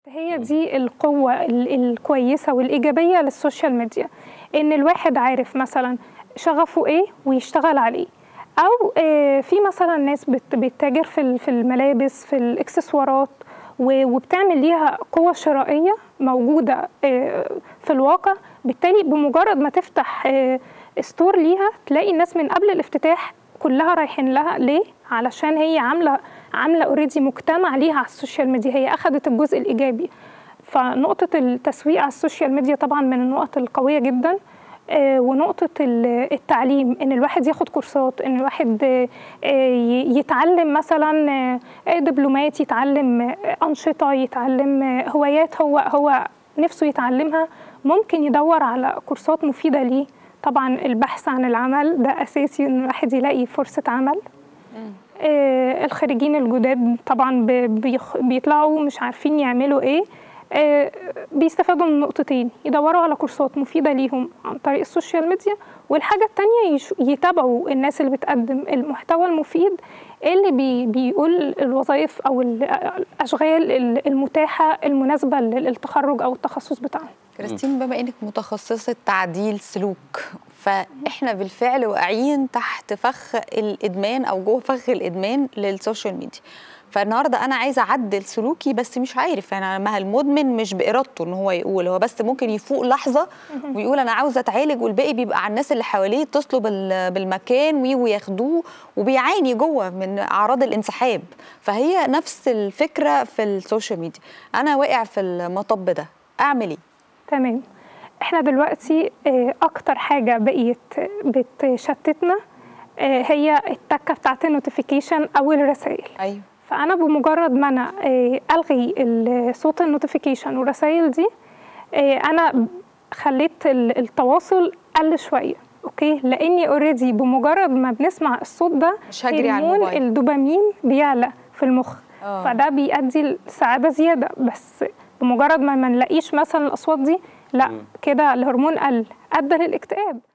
هي دي القوة ال- الكويسة والإيجابية للسوشيال ميديا إن الواحد عارف مثلا شغفه إيه ويشتغل عليه أو آه، في مثلا ناس بت- بتتاجر في ال- في الملابس في الإكسسوارات و- وبتعمل ليها قوة شرائية موجودة آه، في الواقع بالتالي بمجرد ما تفتح آه، ستور ليها تلاقي الناس من قبل الافتتاح كلها رايحين لها ليه؟ علشان هي عامله عامله اوريدي مجتمع ليها على السوشيال ميديا هي اخذت الجزء الايجابي فنقطه التسويق على السوشيال ميديا طبعا من النقط القويه جدا آه، ونقطة ال- التعليم إن الواحد ياخد كورسات إن الواحد آه، آه، ي- يتعلم مثلا آه، آه، دبلومات يتعلم آه، أنشطة يتعلم آه، هوايات هو هو نفسه يتعلمها ممكن يدور على كورسات مفيدة ليه طبعا البحث عن العمل ده أساسي إن الواحد يلاقي فرصة عمل آه، الخريجين الجداد طبعا ب- بيخ- بيطلعوا مش عارفين يعملوا ايه آه، بيستفادوا من نقطتين يدوروا على كورسات مفيدة ليهم عن طريق السوشيال ميديا والحاجة التانية يش- يتابعوا الناس اللي بتقدم المحتوى المفيد اللي بي بيقول الوظائف أو ال- الأشغال ال- المتاحة المناسبة للتخرج أو التخصص بتاعهم كريستين بما انك متخصصه تعديل سلوك فاحنا بالفعل واقعين تحت فخ الادمان او جوه فخ الادمان للسوشيال ميديا فالنهارده انا عايزه اعدل سلوكي بس مش عارف يعني ما المدمن مش بارادته ان هو يقول هو بس ممكن يفوق لحظه ويقول انا عاوز اتعالج والباقي بيبقى على الناس اللي حواليه يتصلوا بال- بالمكان وي- وياخدوه وبيعاني جوه من اعراض الانسحاب فهي نفس الفكره في السوشيال ميديا انا واقع في المطب ده اعمل ايه تمام احنا دلوقتي آه، اكتر حاجه بقيت بتشتتنا آه، هي التكه بتاعت النوتيفيكيشن او الرسائل ايوه فانا بمجرد ما انا آه، الغي ال- صوت النوتيفيكيشن والرسائل دي آه، انا خليت ال- التواصل قل شويه اوكي لاني اوريدي بمجرد ما بنسمع الصوت ده مش هجري على هرمون الموبايل. الدوبامين بيعلى في المخ آه. فده بيؤدي لسعاده زياده بس بمجرد ما ما نلاقيش مثلا الاصوات دي لا كده الهرمون قل ادى للاكتئاب